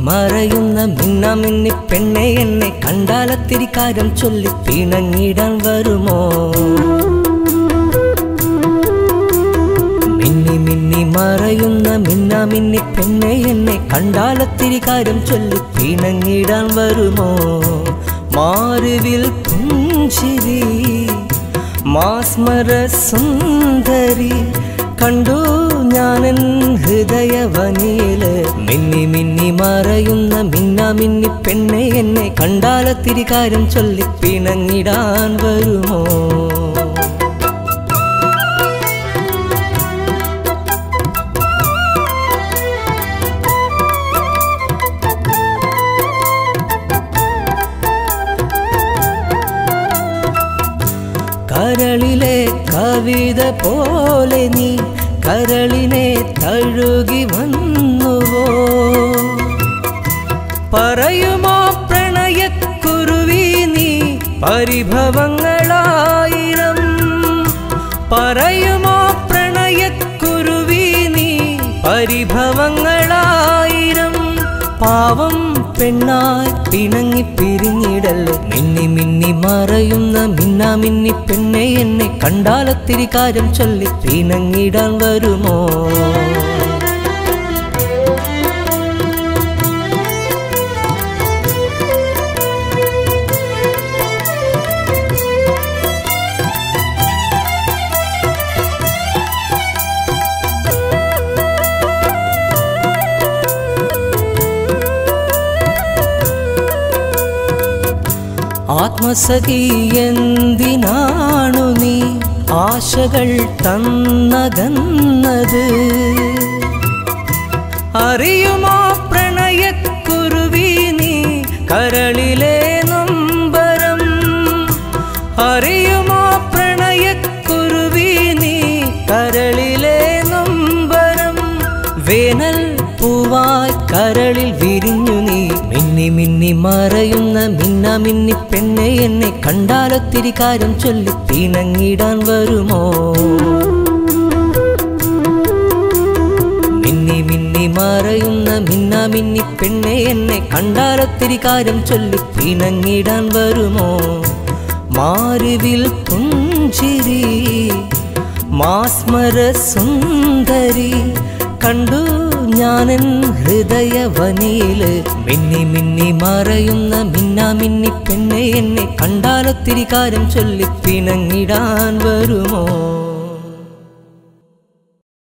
മറയുന്ന മിന്ന മിന്നി പെണ്ണെ എന്നെ കണ്ടാലത്തിരി കാര്യം ചൊല്ലി പിണങ്ങിടാൻ വരുമോ മിന്നി മിന്നി മറയുന്ന മിന്ന മിന്നി പെണ്ണെ എന്നെ കണ്ടാലത്തിരി കാര്യം ചൊല്ലി പിണങ്ങിടാൻ വരുമോ മാറുവിൽ പുഞ്ചിരി മാസ്മര സുന്ദരി കണ്ടു ഞാനൻ ഹൃദയവനിയില് മിന്നി മിന്നി മറയുന്ന മിന്ന മിന്നി പെണ്ണെ എന്നെ കണ്ടാലത്തിരി കാര്യം ചൊല്ലി പിണങ്ങിടാൻ വരുമോ കരളിലെ കവിത പോലെ നീ കരളിനെ തഴുകി വന്നുവോ പറയുമോ പ്രണയക്കുരുവി നീ പരിഭവങ്ങളായിരം പറയുമോ പ്രണയക്കുരുവി നീ പരിഭവങ്ങളായിരം പാവം പെണ്ണായി പിണങ്ങി പിരിഞ്ഞിടല്ലേ മിന്നി മിന്നി മറയുന്ന മിന്ന മിന്നി പെണ്ണെ എന്നെ കണ്ടാലത്തിരി കാര്യം ചൊല്ലി പിണങ്ങിടാൻ വരുമോ ആത്മസഖി എന്തിനാണു നീ ആശകൾ തന്നകന്നത് അറിയുമോ പ്രണയക്കുരുവി നീ കരളിലെ നൊമ്പരം അറിയുമോ പ്രണയക്കുരുവി നീ കരളിലെ നൊമ്പരം വേനൽ പൂവായി കരളിൽ വിരിഞ്ഞു നീ മിന്നി മിന്നി മറയുന്ന മിന്ന മിന്നി പെണ്ണെ എന്നെ കണ്ടാലൊത്തിരി കാര്യം ചൊല്ലി പിണങ്ങിടാൻ വരുമോ മിന്നി മിന്നി മറയുന്ന മിന്ന മിന്നി പെണ്ണെ എന്നെ കണ്ടാലൊത്തിരി കാര്യം ചൊല്ലി പിണങ്ങിടാൻ വരുമോ മാറിവിൽ പുഞ്ചിരി മാസ്മര സുന്ദരി കണ്ടു ഞാനൻ ഹൃദയവനിയില് മിന്നി മിന്നി മറയുന്ന മിന്ന മിന്നി പെണ്ണെ എന്നെ കണ്ടാലൊത്തിരി കാര്യം ചൊല്ലി പിണങ്ങിടാൻ വരുമോ